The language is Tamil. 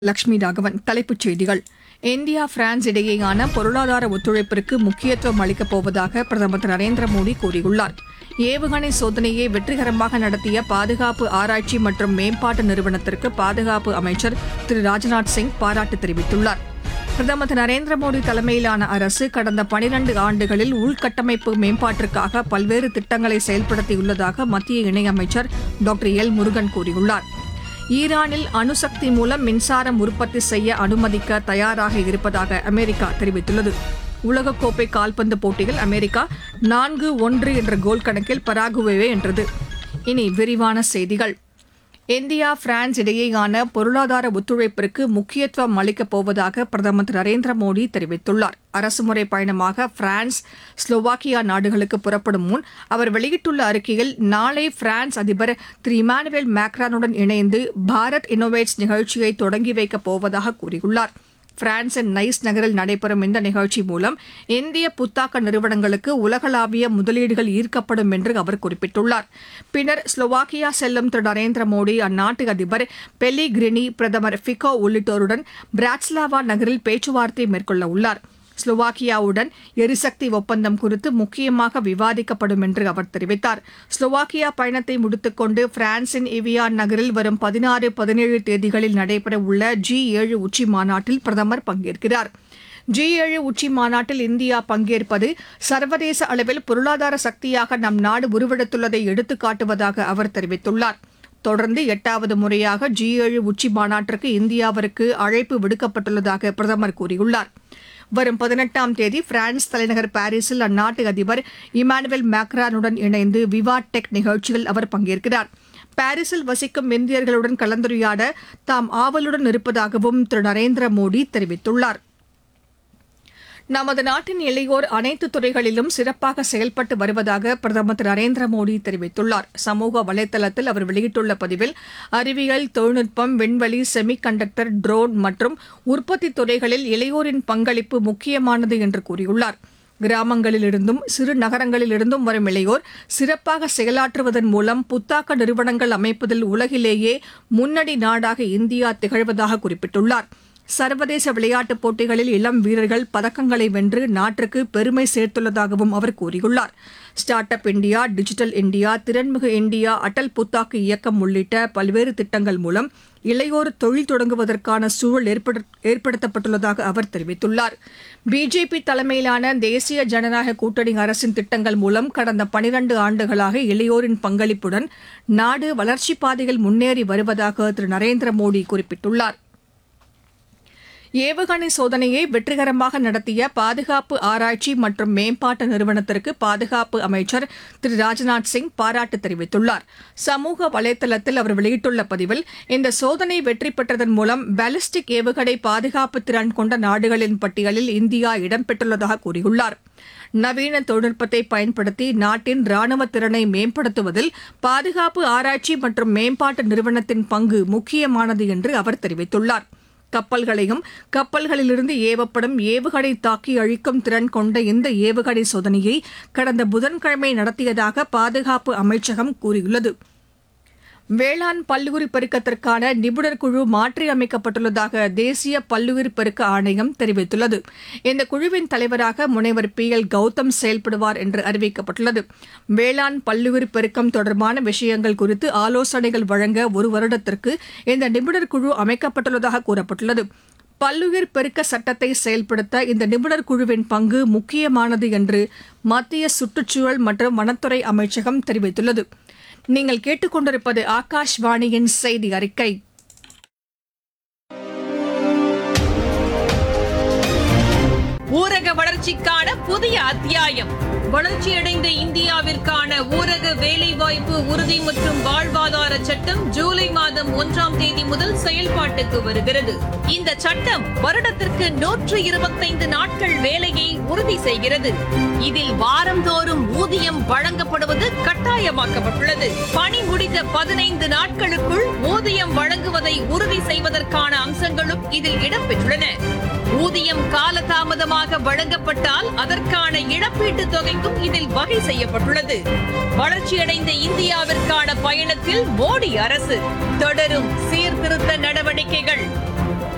லட்சுமி ராகவன் தலைப்புச் செய்திகள் இந்தியா பிரான்ஸ் இடையேயான பொருளாதார ஒத்துழைப்பிற்கு முக்கியத்துவம் அளிக்கப் போவதாக பிரதமர் திரு நரேந்திர மோடி கூறியுள்ளார் ஏவுகணை சோதனையை வெற்றிகரமாக நடத்திய பாதுகாப்பு ஆராய்ச்சி மற்றும் மேம்பாட்டு நிறுவனத்திற்கு பாதுகாப்பு அமைச்சர் திரு ராஜ்நாத் சிங் பாராட்டு தெரிவித்துள்ளார் பிரதமர் திரு நரேந்திர மோடி தலைமையிலான அரசு கடந்த பனிரண்டு ஆண்டுகளில் உள்கட்டமைப்பு மேம்பாட்டிற்காக பல்வேறு திட்டங்களை செயல்படுத்தியுள்ளதாக மத்திய இணையமைச்சர் டாக்டர் எல் முருகன் கூறியுள்ளார் ஈரானில் அணுசக்தி மூலம் மின்சாரம் உற்பத்தி செய்ய அனுமதிக்க தயாராக இருப்பதாக அமெரிக்கா தெரிவித்துள்ளது உலகக்கோப்பை கால்பந்து போட்டியில் அமெரிக்கா நான்கு ஒன்று என்ற கோல் கணக்கில் பராகுவேவை வென்றது இனி விரிவான செய்திகள் இந்தியா பிரான்ஸ் இடையேயான பொருளாதார ஒத்துழைப்பிற்கு முக்கியத்துவம் அளிக்கப் போவதாக பிரதமர் திரு நரேந்திர மோடி தெரிவித்துள்ளார் அரசுமுறை பயணமாக பிரான்ஸ் ஸ்லோவாக்கியா நாடுகளுக்கு புறப்படும் முன் அவர் வெளியிட்டுள்ள அறிக்கையில் நாளை பிரான்ஸ் அதிபர் திரு இமானுவேல் மேக்ரானுடன் இணைந்து பாரத் இன்னோவேட்ஸ் நிகழ்ச்சியை தொடங்கி வைக்கப் போவதாக கூறியுள்ளார் பிரான்சின் நைஸ் நகரில் நடைபெறும் இந்த நிகழ்ச்சி மூலம் இந்திய புத்தாக்க நிறுவனங்களுக்கு உலகளாவிய முதலீடுகள் ஈர்க்கப்படும் என்று அவர் குறிப்பிட்டுள்ளார் பின்னர் ஸ்லோவாக்கியா செல்லும் திரு நரேந்திர மோடி அந்நாட்டு அதிபர் பெலிகிரினி பிரதமர் ஃபிகோ உள்ளிட்டோருடன் பிராட்ஸ்லாவா நகரில் பேச்சுவார்த்தை மேற்கொள்ள உள்ளார் ஸ்லோவாக்கியாவுடன் எரிசக்தி ஒப்பந்தம் குறித்து முக்கியமாக விவாதிக்கப்படும் என்று அவர் தெரிவித்தார் ஸ்லோவாக்கியா பயணத்தை முடித்துக்கொண்டு பிரான்சின் இவியான் நகரில் வரும் பதினாறு பதினேழு தேதிகளில் நடைபெறவுள்ள ஜி ஏழு உச்சி மாநாட்டில் பிரதமர் பங்கேற்கிறார் ஜி ஏழு உச்சி மாநாட்டில் இந்தியா பங்கேற்பது சர்வதேச அளவில் பொருளாதார சக்தியாக நம் நாடு உருவெடுத்துள்ளதை எடுத்துக்காட்டுவதாக அவர் தெரிவித்துள்ளார் தொடர்ந்து எட்டாவது முறையாக ஜி ஏழு உச்சி மாநாட்டிற்கு இந்தியாவிற்கு அழைப்பு விடுக்கப்பட்டுள்ளதாக பிரதமர் கூறியுள்ளார் வரும் பதினெட்டாம் தேதி பிரான்ஸ் தலைநகர் பாரிஸில் அந்நாட்டு அதிபர் இமானுவேல் மேக்ரானுடன் இணைந்து விவா டெக் நிகழ்ச்சியில் அவர் பங்கேற்கிறார் பாரிஸில் வசிக்கும் இந்தியர்களுடன் கலந்துரையாட தாம் ஆவலுடன் இருப்பதாகவும் திரு நரேந்திர மோடி தெரிவித்துள்ளார் நமது நாட்டின் இளையோர் அனைத்து துறைகளிலும் சிறப்பாக செயல்பட்டு வருவதாக பிரதமர் திரு நரேந்திர மோடி தெரிவித்துள்ளார் சமூக வலைதளத்தில் அவர் வெளியிட்டுள்ள பதிவில் அறிவியல் தொழில்நுட்பம் விண்வெளி செமி கண்டக்டர் ட்ரோன் மற்றும் உற்பத்தி துறைகளில் இளையோரின் பங்களிப்பு முக்கியமானது என்று கூறியுள்ளார் கிராமங்களிலிருந்தும் சிறு நகரங்களிலிருந்தும் வரும் இளையோர் சிறப்பாக செயலாற்றுவதன் மூலம் புத்தாக்க நிறுவனங்கள் அமைப்பதில் உலகிலேயே முன்னணி நாடாக இந்தியா திகழ்வதாக குறிப்பிட்டுள்ளார் சர்வதேச விளையாட்டுப் போட்டிகளில் இளம் வீரர்கள் பதக்கங்களை வென்று நாட்டிற்கு பெருமை சேர்த்துள்ளதாகவும் அவர் கூறியுள்ளார் start up India digital India திறன்மிகு இந்தியா அடல் புத்தாக்கு இயக்கம் உள்ளிட்ட பல்வேறு திட்டங்கள் மூலம் இளையோர் தொழில் தொடங்குவதற்கான சூழல் ஏற்படு- ஏற்படுத்தப்பட்டுள்ளதாக அவர் தெரிவித்துள்ளார் பிஜேபி தலைமையிலான தேசிய ஜனநாயக கூட்டணி அரசின் திட்டங்கள் மூலம் கடந்த பனிரண்டு ஆண்டுகளாக இளையோரின் பங்களிப்புடன் நாடு வளர்ச்சிப் பாதையில் முன்னேறி வருவதாக திரு நரேந்திர மோடி குறிப்பிட்டுள்ளார் ஏவுகணை சோதனையை வெற்றிகரமாக நடத்திய பாதுகாப்பு ஆராய்ச்சி மற்றும் மேம்பாட்டு நிறுவனத்திற்கு பாதுகாப்பு அமைச்சர் திரு ராஜ்நாத் சிங் பாராட்டு தெரிவித்துள்ளார் சமூக வலைதளத்தில் அவர் வெளியிட்டுள்ள பதிவில் இந்த சோதனை வெற்றி பெற்றதன் மூலம் பாலிஸ்டிக் ஏவுகணை பாதுகாப்பு திறன் கொண்ட நாடுகளின் பட்டியலில் இந்தியா இடம்பெற்றுள்ளதாக கூறியுள்ளார் நவீன தொழில்நுட்பத்தை பயன்படுத்தி நாட்டின் ராணுவ திறனை மேம்படுத்துவதில் பாதுகாப்பு ஆராய்ச்சி மற்றும் மேம்பாட்டு நிறுவனத்தின் பங்கு முக்கியமானது என்று அவர் தெரிவித்துள்ளார் கப்பல்களையும் கப்பல்களிலிருந்து ஏவப்படும் ஏவுகணை தாக்கி அழிக்கும் திறன் கொண்ட இந்த ஏவுகணை சோதனையை கடந்த புதன்கிழமை நடத்தியதாக பாதுகாப்பு அமைச்சகம் கூறியுள்ளது வேளாண் பல்லுயிர் பெருக்கத்திற்கான நிபுணர் குழு மாற்றியமைக்கப்பட்டுள்ளதாக தேசிய பல்லுயிர் பெருக்க ஆணையம் தெரிவித்துள்ளது இந்த குழுவின் தலைவராக முனைவர் பி எல் கௌதம் செயல்படுவார் என்று அறிவிக்கப்பட்டுள்ளது வேளாண் பல்லுயிர் பெருக்கம் தொடர்பான விஷயங்கள் குறித்து ஆலோசனைகள் வழங்க ஒரு வருடத்திற்கு இந்த நிபுணர் குழு அமைக்கப்பட்டுள்ளதாக கூறப்பட்டுள்ளது பல்லுயிர் பெருக்க சட்டத்தை செயல்படுத்த இந்த நிபுணர் குழுவின் பங்கு முக்கியமானது என்று மத்திய சுற்றுச்சூழல் மற்றும் வனத்துறை அமைச்சகம் தெரிவித்துள்ளது நீங்கள் கேட்டுக்கொண்டிருப்பது ஆகாஷ்வாணியின் செய்தி அறிக்கை ஊரக வளர்ச்சிக்கான புதிய அத்தியாயம் வளர்ச்சியடைந்த இந்தியாவிற்கான ஊரக வேலைவாய்ப்பு உறுதி மற்றும் வாழ்வாதார சட்டம் ஜூலை மாதம் ஒன்றாம் தேதி முதல் செயல்பாட்டுக்கு வருகிறது இந்த சட்டம் வருடத்திற்கு நூற்று இருபத்தைந்து நாட்கள் வேலையை உறுதி செய்கிறது இதில் வாரந்தோறும் ஊதியம் வழங்கப்படுவது கட்டாயமாக்கப்பட்டுள்ளது பணி முடிந்த பதினைந்து நாட்களுக்குள் ஊதியம் வழங்குவதை உறுதி செய்வதற்கான அம்சங்களும் இதில் இடம்பெற்றுள்ளன ஊதியம் காலதாமதமாக வழங்கப்பட்டால் அதற்கான இழப்பீட்டுத் தொகைக்கும் இதில் வகை செய்யப்பட்டுள்ளது வளர்ச்சியடைந்த இந்தியாவிற்கான பயணத்தில் மோடி அரசு தொடரும் சீர்திருத்த நடவடிக்கைகள்